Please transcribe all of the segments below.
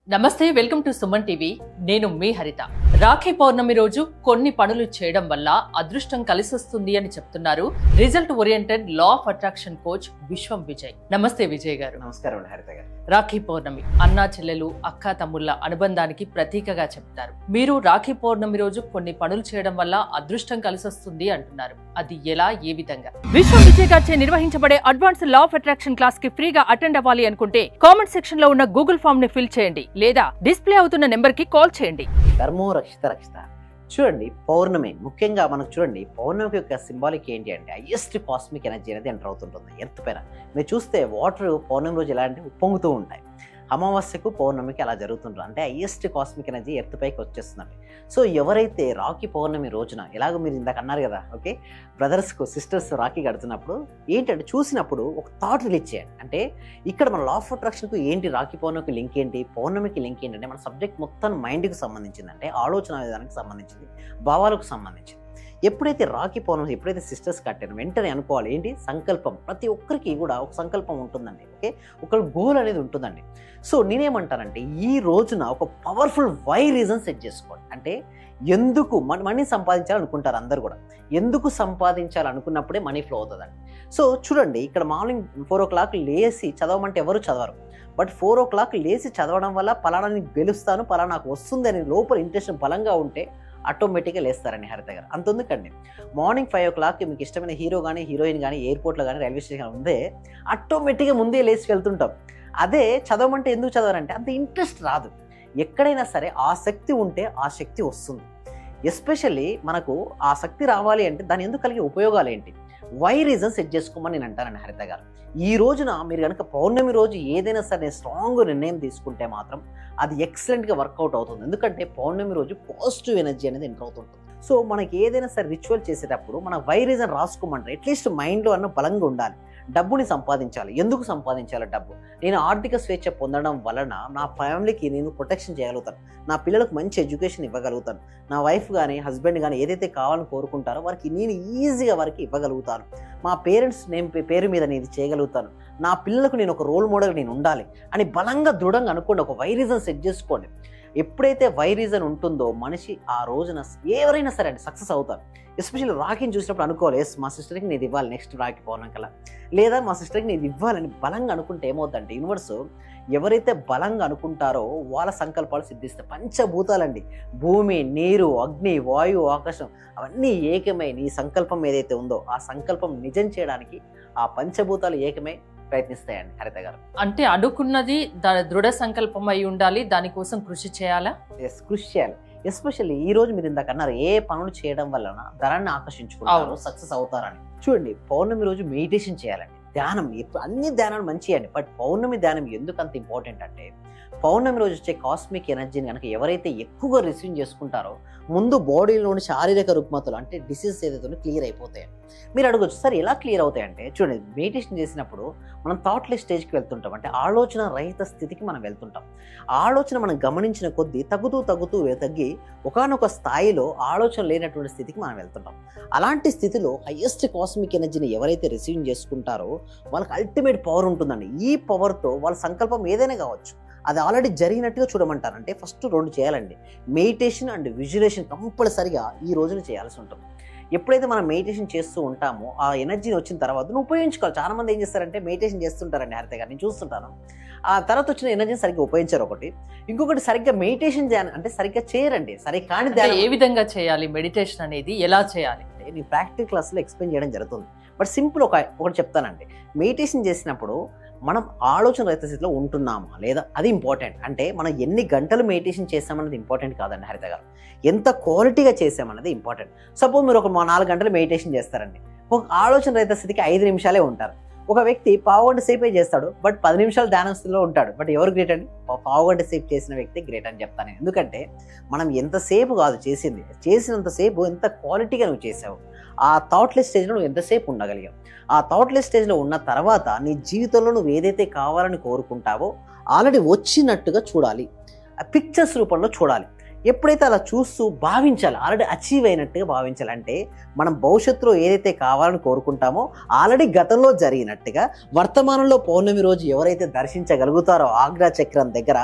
నమస్తే welcome to Suman TV నేను మీ హరిత రాఖీ పౌర్ణమి రోజు కొన్ని పనులు చేయడం వల్ల అదృష్టం కలిసొస్తుంది అని చెప్తున్నారు result oriented law of attraction coach Vishwam Vijay నమస్తే విజయ్ గారు నమస్కారం అండి హరిత గారు రాఖీ పౌర్ణమి అన్నా చెల్లెలు అక్క తమ్ముళ్ళ అనుబంధానికి ప్రతీకగా చెప్తారు మీరు రాఖీ పౌర్ణమి రోజు కొన్ని పనులు చేయడం వల్ల అదృష్టం కలిసొస్తుంది అంటున్నారు అది ఎలా ఏ విధంగా విశ్వం విజయ్ గారిచే నిర్వహించబడే advance law of attraction class కి ఫ్రీగా అటెండ్ అవ్వాలి అనుకుంటే కామెంట్ సెక్షన్ లో ఉన్న గూగుల్ ఫామ్ ని ఫిల్ చేయండి లేదా డిస్ప్లే అవుతున్న నెంబర్ కి కాల్ చేయండి ధర్మో రక్షిత రక్షిత చూడండి పౌర్ణమి ముఖ్యంగా మనకు చూడండి పౌర్ణమి యొక్క సింబాలిక్ ఏంటి అంటే హైయెస్ట్ కాస్మిక్ ఎనర్జీ అనేది ఎంటర్ అవుతుంటుంది ఎర్త్ పైన మీరు చూస్తే వాటర్ పౌర్ణమి రోజు ఎలా అంటే ఉప్పొంగుతూ ఉంటాయి అమావాస్యకు పౌర్ణమికి అలా జరుగుతుంటుంది అంటే హైయెస్ట్ కాస్మిక్ ఎనర్జీ ఎర్త్ పైకి వచ్చేస్తుందండి సో ఎవరైతే రాఖీ పౌర్ణమి రోజున ఎలాగో మీరు ఇందాక అన్నారు కదా ఓకే బ్రదర్స్కు సిస్టర్స్ రాఖీ కడుతున్నప్పుడు ఏంటంటే చూసినప్పుడు ఒక థాట్ రిలీజ్ చేయండి అంటే ఇక్కడ మన లా ఆఫ్ అట్రాక్షన్కు ఏంటి రాఖీ పౌర్ణమికి లింక్ ఏంటి పౌర్ణమికి లింక్ ఏంటంటే మన సబ్జెక్ట్ మొత్తం మైండ్కి సంబంధించింది అంటే ఆలోచన విధానానికి సంబంధించింది భావాలకు సంబంధించింది ఎప్పుడైతే రాఖీ పౌర్ణమి ఎప్పుడైతే సిస్టర్స్ కట్టారో వెంటనే అనుకోవాలి ఏంటి సంకల్పం ప్రతి ఒక్కరికి కూడా ఒక సంకల్పం ఉంటుందండి ఓకే ఒక గోల్ అనేది ఉంటుందండి సో నేనేమంటానంటే ఈ రోజున ఒక పవర్ఫుల్ వై రీజన్ సెట్ చేసుకోండి అంటే ఎందుకు మన మనీ సంపాదించాలనుకుంటారు అందరు కూడా ఎందుకు సంపాదించాలనుకున్నప్పుడే మనీ ఫ్లో అవుతుందండి సో చూడండి ఇక్కడ మార్నింగ్ ఫోర్ ఓ క్లాక్ లేసి చదవమంటే ఎవరు చదవరు బట్ ఫోర్ ఓ క్లాక్ లేచి చదవడం వల్ల పలానా నేను గెలుస్తాను పలానా నాకు వస్తుంది అని లోపల ఇంట్రెస్ట్ బలంగా ఉంటే ఆటోమేటిక్గా లేస్తారండి హరిత గారు అంతెందుకండి మార్నింగ్ ఫైవ్ ఓ క్లాక్కి మీకు ఇష్టమైన హీరో కానీ హీరోయిన్ కానీ ఎయిర్పోర్ట్లో కానీ రైల్వే స్టేషన్ ఉందే ఆటోమేటిక్గా ముందే లేచి వెళ్తుంటాం అదే చదవమంటే ఎందుకు చదవరంటే అంత ఇంట్రెస్ట్ రాదు ఎక్కడైనా సరే ఆ శక్తి ఉంటే ఆ శక్తి వస్తుంది ఎస్పెషల్లీ మనకు ఆ శక్తి రావాలి అంటే దాని ఎందుకు కలిగే ఉపయోగాలు ఏంటి వై రీజన్ సెట్ చేసుకోమని నేను అంటానండి హరిత గారు ఈ రోజున మీరు కనుక పౌర్ణమి రోజు ఏదైనా సరే స్ట్రాంగ్ నిర్ణయం తీసుకుంటే మాత్రం అది ఎక్సలెంట్గా వర్కౌట్ అవుతుంది ఎందుకంటే పౌర్ణమి రోజు పాజిటివ్ ఎనర్జీ అనేది ఎంటర్ అవుతుంటుంది సో మనకి ఏదైనా సరే రిచువల్ చేసేటప్పుడు మన వై రీజన్ రాసుకోమంటారు అట్లీస్ట్ మైండ్లో అన్న బలంగా ఉండాలి డబ్బుని సంపాదించాలి ఎందుకు సంపాదించాలి డబ్బు నేను ఆర్థిక స్వేచ్ఛ పొందడం వలన నా ఫ్యామిలీకి నేను ప్రొటెక్షన్ చేయగలుగుతాను నా పిల్లలకు మంచి ఎడ్యుకేషన్ ఇవ్వగలుగుతాను నా వైఫ్ కానీ హస్బెండ్ కానీ ఏదైతే కావాలని కోరుకుంటారో వారికి నేను ఈజీగా వారికి ఇవ్వగలుగుతాను మా పేరెంట్స్ నేను పే- పేరు మీద నేను ఇది చేయగలుగుతాను నా పిల్లలకు నేను ఒక రోల్ మోడల్ నేను ఉండాలి అని బలంగా దృఢంగా అనుకోండి ఒక వై రీజన్ సెట్ చేసుకోండి ఎప్పుడైతే వై రీజన్ ఉంటుందో మనిషి ఆ రోజున ఎవరైనా సరే అండి సక్సెస్ అవుతారు ఎస్పెషల్లీ రాఖీని చూసినప్పుడు అనుకోవాలి ఎస్ మా సిస్టర్కి నేను ఇవ్వాలి నెక్స్ట్ రాఖీ పౌర్ణమి కల్లా లేదా మా సిస్టర్కి నేను ఇవ్వాలని బలంగా అనుకుంటే ఏమవుతుందంటే యూనివర్స్ ఎవరైతే బలంగా అనుకుంటారో వాళ్ళ సంకల్పాలు సిద్ధిస్తాయి పంచభూతాలండి భూమి నీరు అగ్ని వాయువు ఆకాశం అవన్నీ ఏకమై నీ సంకల్పం ఏదైతే ఉందో ఆ సంకల్పం నిజం చేయడానికి ఆ పంచభూతాలు ఏకమై ప్రయత్నిస్తాయండి హరిత గారు అంటే అనుకున్నది దాని దృఢ సంకల్పం అయి ఉండాలి దానికోసం కృషి చేయాలా ఎస్ కృషి చేయాలి ఎస్పెషల్లీ ఈ రోజు మీరు ఇందాక అన్నారు ఏ పనులు చేయడం వలన ధనాన్ని ఆకర్షించుకుంటారు అవును. సక్సెస్ అవుతారని చూడండి పౌర్ణమి రోజు మెడిటేషన్ చేయాలండి ధ్యానం ఎప్పుడు అన్ని ధ్యానాలు మంచి అండి బట్ పౌర్ణమి ధ్యానం ఎందుకు అంత ఇంపార్టెంట్ అంటే పౌర్ణమి రోజు వచ్చే కాస్మిక్ ఎనర్జీని కనుక ఎవరైతే ఎక్కువగా రిసీవ్ చేసుకుంటారో ముందు బాడీలోని శారీరక రుగ్మతలు అంటే డిసీజ్ ఏదైతే క్లియర్ అయిపోతాయి మీరు అడగొచ్చు సార్ ఎలా క్లియర్ అవుతాయంటే చూడండి మెడిటేషన్ చేసినప్పుడు మనం థాట్లెస్ స్టేజ్కి వెళ్తుంటాం అంటే ఆలోచన రహిత స్థితికి మనం వెళ్తుంటాం ఆలోచన మనం గమనించిన కొద్దీ తగ్గుతూ తగ్గుతూ తగ్గి ఒకానొక స్థాయిలో ఆలోచన లేనటువంటి స్థితికి మనం వెళ్తుంటాం అలాంటి స్థితిలో హైయెస్ట్ కాస్మిక్ ఎనర్జీని ఎవరైతే రిసీవ్ చేసుకుంటారో వాళ్ళకి అల్టిమేట్ పవర్ ఉంటుందండి ఈ పవర్తో వాళ్ళ సంకల్పం ఏదైనా కావచ్చు అది ఆల్రెడీ జరిగినట్టుగా చూడమంటారు అంటే ఫస్ట్ రెండు చేయాలండి మెడిటేషన్ అండ్ విజువలేషన్ కంపల్సరిగా ఈ రోజున చేయాల్సి ఉంటుంది ఎప్పుడైతే మనం మెడిటేషన్ చేస్తూ ఉంటామో ఆ ఎనర్జీని వచ్చిన తర్వాత నువ్వు ఉపయోగించుకోవాలి చాలా మంది ఏం చేస్తారంటే మెడిటేషన్ చేస్తుంటారండి హరిత గారు నేను చూస్తుంటాను ఆ తర్వాత వచ్చిన ఎనర్జీని సరిగ్గా ఉపయోగించారు ఒకటి ఇంకొకటి సరిగ్గా మెడిటేషన్ చేయాలి అంటే సరిగ్గా చేయరండి సరి కాని అంటే ధ్యానం ఏ విధంగా చేయాలి మెడిటేషన్ అనేది ఎలా చేయాలి అంటే నేను ప్రాక్టికల్ క్లాస్లో ఎక్స్ప్లెయిన్ చేయడం జరుగుతుంది బట్ సింపుల్ ఒక ఒకటి చెప్తానండి మెడిటేషన్ చేసినప్పుడు మనం ఆలోచన రహిత స్థితిలో ఉంటున్నామా లేదా అది ఇంపార్టెంట్ అంటే మనం ఎన్ని గంటలు మెడిటేషన్ చేసామన్నది ఇంపార్టెంట్ కాదండి హరిత గారు ఎంత క్వాలిటీగా చేసామన్నది ఇంపార్టెంట్ సపోజ్ మీరు ఒక మా నాలుగు గంటలు మెడిటేషన్ చేస్తారండి ఒక ఆలోచన రహిత స్థితికి ఐదు నిమిషాలే ఉంటారు ఒక వ్యక్తి పావు గంట సేపే చేస్తాడు బట్ పది నిమిషాలు ధ్యాన స్థితిలో ఉంటాడు బట్ ఎవరు గ్రేట్ అండి పా- పావు గంట సేపు చేసిన వ్యక్తి గ్రేట్ అని చెప్తాను నేను. ఎందుకంటే మనం ఎంతసేపు కాదు చేసింది చేసినంతసేపు ఎంత క్వాలిటీగా నువ్వు చేసావు ఆ థాట్లెస్ స్టేజ్లో నువ్వు ఎంతసేపు ఉండగలిగావు ఆ థాట్లెస్ స్టేజ్లో ఉన్న తర్వాత నీ జీవితంలో నువ్వు ఏదైతే కావాలని కోరుకుంటావో ఆల్రెడీ వచ్చినట్టుగా చూడాలి ఆ పిక్చర్స్ రూపంలో చూడాలి ఎప్పుడైతే అలా చూస్తూ భావించాలి ఆల్రెడీ అచీవ్ అయినట్టుగా భావించాలి అంటే మనం భవిష్యత్తులో ఏదైతే కావాలని కోరుకుంటామో ఆల్రెడీ గతంలో జరిగినట్టుగా వర్తమానంలో పౌర్ణమి రోజు ఎవరైతే దర్శించగలుగుతారో ఆగ్రా చక్రం దగ్గర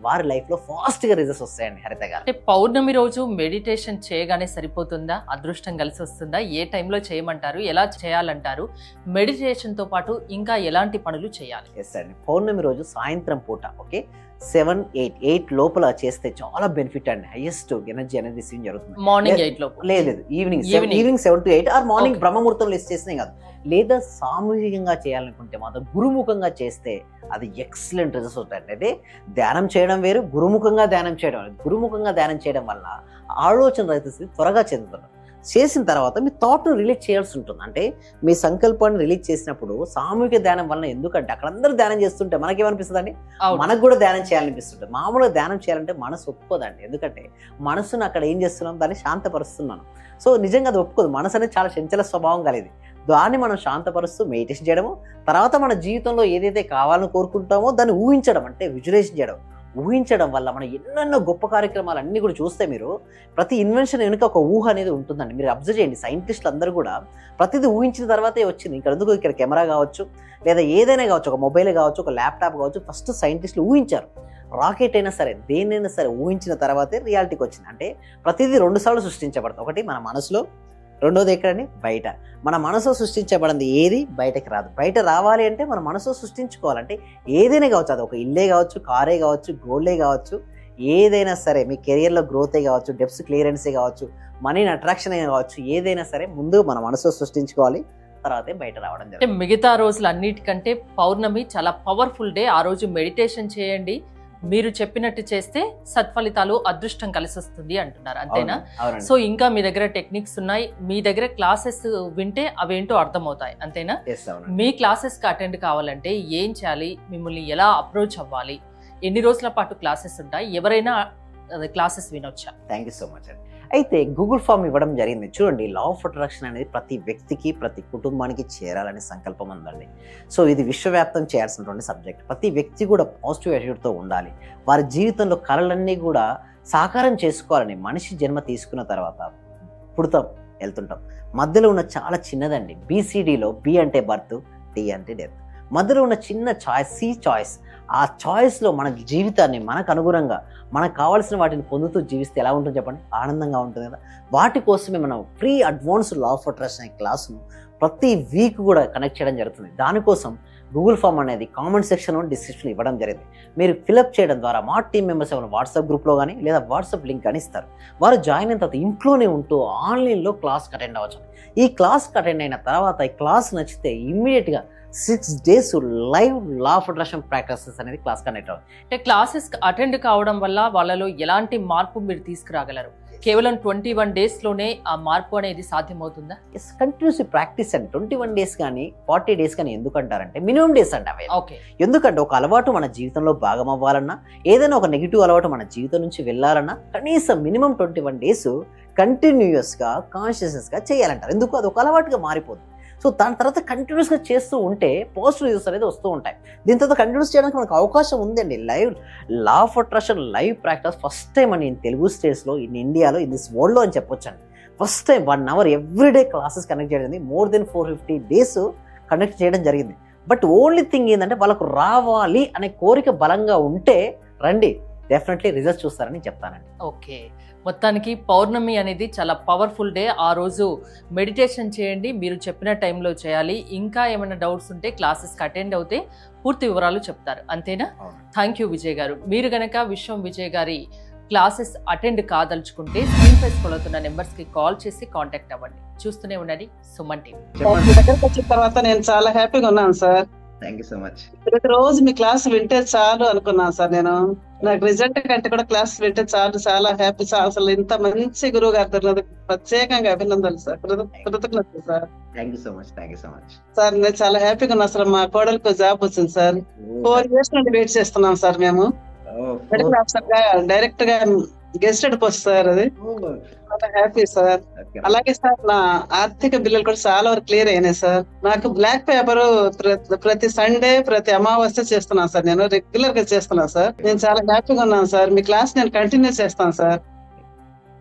వారి లైఫ్లో ఫాస్ట్గా రిజల్ట్స్ వస్తాయండి హరిత గారు అంటే పౌర్ణమి రోజు మెడిటేషన్ చేయగానే సరిపోతుందా అదృష్టం కలిసి వస్తుందా ఏ టైంలో చేయమంటారు ఎలా చేయాలంటారు మెడిటేషన్ తో పాటు ఇంకా ఎలాంటి పనులు చేయాలి ఎస్ అండి పౌర్ణమి రోజు సాయంత్రం పూట ఓకే సెవెన్ ఎయిట్ ఎయిట్ లోపల చేస్తే చాలా బెనిఫిట్ అండి హైయెస్ట్ ఎనర్జీ అనేది రిసీవ్ జరుగుతుంది మార్నింగ్ లే- ఎయిట్ లో లేదు లేదు evening Evening. Evening seven to eight or morning Okay. బ్రహ్మముహూర్తంలో లిస్ట్ చేసినే కాదు లేదా సామూహికంగా చేయాలనుకుంటే మాత్రం గురుముఖంగా చేస్తే అది ఎక్సలెంట్ రిజల్ట్స్ ఉంటాయండి అంటే ధ్యానం చేయడం వేరు గురుముఖంగా ధ్యానం చేయడం వేరు. గురుముఖంగా ధ్యానం చేయడం వల్ల ఆలోచన రైతు త్వరగా చెందుతున్నారు చేసిన తర్వాత మీ థాట్ను రిలీజ్ చేయాల్సి ఉంటుంది అంటే మీ సంకల్పాన్ని రిలీజ్ చేసినప్పుడు సామూహిక ధ్యానం వల్ల ఎందుకంటే అక్కడ అందరూ ధ్యానం చేస్తుంటే మనకేమనిపిస్తుంది అండి అవును. మనకు కూడా ధ్యానం చేయాలనిపిస్తుంది మామూలుగా ధ్యానం చేయాలంటే మనసు ఒప్పుకోదండి ఎందుకంటే మనసును అక్కడ ఏం చేస్తున్నాం దాన్ని శాంతపరుస్తున్నాను సో నిజంగా అది ఒప్పుకోదు మనసు అనేది చాలా చంచల స్వభావం కలిగింది దాన్ని మనం శాంతపరుస్తూ మెడిటేషన్ చేయడము తర్వాత మన జీవితంలో ఏదైతే కావాలని కోరుకుంటామో దాన్ని ఊహించడం అంటే విజువలైజేషన్ చేయడం ఊహించడం వల్ల మనం ఎన్నెన్నో గొప్ప కార్యక్రమాలు అన్నీ కూడా చూస్తే మీరు ప్రతి ఇన్వెన్షన్ వెనుక ఒక ఊహ అనేది ఉంటుందండి మీరు అబ్జర్వ్ చేయండి సైంటిస్టులు అందరూ కూడా ప్రతిదీ ఊహించిన తర్వాతే వచ్చింది ఇక్కడ ఎందుకు ఇక్కడ కెమెరా కావచ్చు లేదా ఏదైనా కావచ్చు ఒక మొబైల్ కావచ్చు ఒక ల్యాప్టాప్ కావచ్చు ఫస్ట్ సైంటిస్టులు ఊహించారు రాకెట్ అయినా సరే దేన్నైనా సరే ఊహించిన తర్వాతే రియాలిటీకి వచ్చింది అంటే ప్రతిదీ రెండు సార్లు సృష్టించబడుతుంది ఒకటి మన మనసులో రెండోది ఎక్కడండి బయట మన మనసు సృష్టించబడింది ఏది బయటకి రాదు బయట రావాలి అంటే మన మనసు సృష్టించుకోవాలంటే ఏదైనా కావచ్చు అది ఒక ఇల్లే కావచ్చు కారే కావచ్చు గోల్డే కావచ్చు ఏదైనా సరే మీ కెరియర్లో గ్రోతే కావచ్చు డెప్స్ క్లియరెన్సే కావచ్చు మనీని అట్రాక్షన్ కావచ్చు ఏదైనా సరే ముందు మన మనసు సృష్టించుకోవాలి తర్వాతే బయట రావడం అంటే జరుగుతుంది మిగతా రోజులు అన్నిటికంటే పౌర్ణమి చాలా పవర్ఫుల్ డే ఆ రోజు మెడిటేషన్ చేయండి మీరు చెప్పినట్టు చేస్తే సత్ఫలితాలు అదృష్టం కలిసి వస్తుంది అంటున్నారు అంతేనా అవును, అవునండి సో ఇంకా మీ దగ్గర టెక్నిక్స్ ఉన్నాయి మీ దగ్గర క్లాసెస్ వింటే అవేంటో అర్థమవుతాయి అంతేనా ఎస్ అవునండి మీ క్లాసెస్ కి అటెండ్ కావాలంటే ఏం చేయాలి మిమ్మల్ని ఎలా అప్రోచ్ అవ్వాలి ఎన్ని రోజుల పాటు క్లాసెస్ ఉంటాయి ఎవరైనా క్లాసెస్ వినొచ్చా థ్యాంక్ యూ సో మచ్ అండి అయితే గూగుల్ ఫామ్ ఇవ్వడం జరిగింది చూడండి లా ఆఫ్ అట్రాక్షన్ అనేది ప్రతి వ్యక్తికి ప్రతి కుటుంబానికి చేరాలనే సంకల్పం ఉందండి సో ఇది విశ్వవ్యాప్తం చేయాల్సినటువంటి సబ్జెక్ట్ ప్రతి వ్యక్తి కూడా పాజిటివ్ యాటిట్యూడ్తో ఉండాలి వారి జీవితంలో కళలన్నీ కూడా సాకారం చేసుకోవాలని మనిషి జన్మ తీసుకున్న తర్వాత పుడతాం వెళ్తుంటాం మధ్యలో ఉన్న చాలా చిన్నదండి బీసీడీలో బి అంటే బర్త్ డి అంటే డెత్ మధ్యలో ఉన్న చిన్న చాయిస్ సి చాయిస్ ఆ చాయిస్లో మన జీవితాన్ని మనకు అనుగుణంగా మనకు కావాల్సిన వాటిని పొందుతూ జీవిస్తే ఎలా ఉంటుంది చెప్పండి ఆనందంగా ఉంటుంది కదా వాటి కోసమే మనం free advance law of attraction అనే క్లాసును ప్రతి వీక్ కూడా కనెక్ట్ చేయడం జరుగుతుంది దానికోసం గూగుల్ ఫామ్ అనేది కామెంట్ సెక్షన్ డిస్క్రిప్షన్ ఇవ్వడం జరిగింది మీరు ఫిలప్ చేయడం ద్వారా మా టీం మెంబర్స్ ఏమైనా వాట్సాప్ గ్రూప్లో కానీ లేదా వాట్సాప్ లింక్ కానీ ఇస్తారు వారు జాయిన్ అయిన తర్వాత ఇంట్లోనే ఉంటూ ఆన్లైన్లో క్లాస్కి అటెండ్ అవ్వచ్చు ఈ క్లాస్కి అటెండ్ అయిన తర్వాత ఈ క్లాస్ నచ్చితే ఇమ్మీడియట్గా six days live law of attraction practices అనేది క్లాస్ కనెక్ట్ అవ్వాలి అంటే క్లాసెస్ అటెండ్ కావడం వల్ల వాళ్ళలో ఎలాంటి మార్పు మీరు తీసుకురాగలరు కేవలం ట్వంటీ వన్ డేస్ లోనే ఆ మార్పు అనేది సాధ్యమవుతుందా ఎస్ కంటిన్యూస్ ప్రాక్టీస్ అండి ట్వంటీ వన్ డేస్ కానీ ఫార్టీ డేస్ కానీ ఎందుకు అంటారంటే మినిమం డేస్ అండి అవి ఓకే ఎందుకంటే ఒక అలవాటు మన జీవితంలో భాగం అవ్వాలన్నా ఏదైనా ఒక నెగిటివ్ అలవాటు మన జీవితం నుంచి వెళ్ళాలన్నా కనీసం మినిమం ట్వంటీ వన్ డేస్ కంటిన్యూస్గా కాన్షియస్గా చేయాలంటారు ఎందుకు అది ఒక అలవాటుగా మారిపోతుంది సో దాని తర్వాత కంటిన్యూస్గా చేస్తూ ఉంటే పాజిటివ్ రిజల్ట్స్ అనేది వస్తూ ఉంటాయి దీని తర్వాత కంటిన్యూస్ చేయడానికి మనకు అవకాశం ఉందండి live law of attraction live practice first time అండి ఇన్ తెలుగు స్టేట్స్లో ఇన్ ఇండియాలో ఇన్ దిస్ వరల్డ్లో అని చెప్పొచ్చండి first time one hour everyday classes connect చేయడం more than four fifty days connect చేయడం జరిగింది బట్ ఓన్లీ థింగ్ ఏంటంటే వాళ్ళకు రావాలి అనే కోరిక బలంగా ఉంటే రండి డెఫినెట్లీ రిజల్ట్స్ చూస్తారని చెప్తానండి ఓకే మొత్తానికి పౌర్ణమి అనేది చాలా పవర్ఫుల్ డే ఆ రోజు మెడిటేషన్ చేయండి మీరు చెప్పిన టైంలో చేయాలి ఇంకా ఏమైనా డౌట్స్ ఉంటే క్లాసెస్కి అటెండ్ అవుతే పూర్తి వివరాలు చెప్తారు అంతేనా థ్యాంక్ యూ విజయ్ గారు మీరు గనక విశ్వం విజయ్ గారి క్లాసెస్ అటెండ్ కాదలుచుకుంటే స్క్రీన్ పై కొలుతున్న నెంబర్స్ కి కాల్ చేసి కాంటాక్ట్ అవ్వండి చూస్తూనే ఉండండి సుమన్ టీవీ మీ దగ్గరకు వచ్చిన తర్వాత నేను చాలా హ్యాపీగా ఉన్నాను sir thank you so much ప్రతి రోజు మీ క్లాస్ వింటే చాలు అనుకున్నాను సార్ నేను నాకు రిజల్ట్ కంటే కూడా క్లాస్ వింటే చాలు చాలా హ్యాపీ సార్ అసలు ఇంత మంచి గురువు గారు దొరికినందుకు ప్రత్యేకంగా అభినందనలు సార్ కృత- కృతజ్ఞతలు sir thank you so much thank you so much sir నేను చాలా హ్యాపీగా ఉన్నా సార్ మా కోడలికి జాబ్ వచ్చింది సార్ ఫోర్ ఇయర్స్ నుండి వెయిట్ చేస్తున్నాం సార్ మేము మెడికల్ ఆఫీసర్ గా డైరెక్ట్ గా గెస్టెడ్ పోస్ట్ సార్ అది చాలా హ్యాపీ సార్ అలాగే సార్ నా ఆర్థిక బిల్లులు కూడా చాలా వరకు క్లియర్ అయినాయి సార్ నాకు బ్లాక్ పేపర్ ప్రతి సండే ప్రతి అమావాస్య చేస్తున్నాను సార్ నేను రెగ్యులర్ గా చేస్తున్నాను సార్ నేను చాలా హ్యాపీగా ఉన్నాను సార్ మీ క్లాస్ నేను కంటిన్యూ చేస్తాను సార్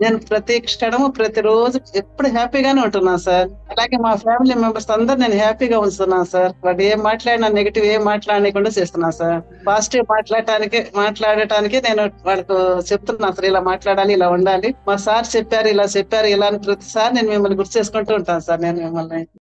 నేను ప్రతి క్షణము ప్రతిరోజు ఎప్పుడు హ్యాపీగానే ఉంటున్నాను సార్ అలాగే మా ఫ్యామిలీ మెంబర్స్ అందరు నేను హ్యాపీగా ఉంచుతున్నాను సార్ వాడు ఏం మాట్లాడినా నెగిటివ్ ఏం మాట్లాడకుండా చేస్తున్నాను సార్ పాజిటివ్ మాట్లాడటానికి మాట్లాడటానికి నేను వాళ్ళకు చెప్తున్నాను సార్ ఇలా మాట్లాడాలి ఇలా ఉండాలి మా సార్ చెప్పారు ఇలా చెప్పారు ఇలా అని ప్రతిసారి నేను మిమ్మల్ని గుర్తు చేసుకుంటూ ఉంటాను సార్ నేను మిమ్మల్ని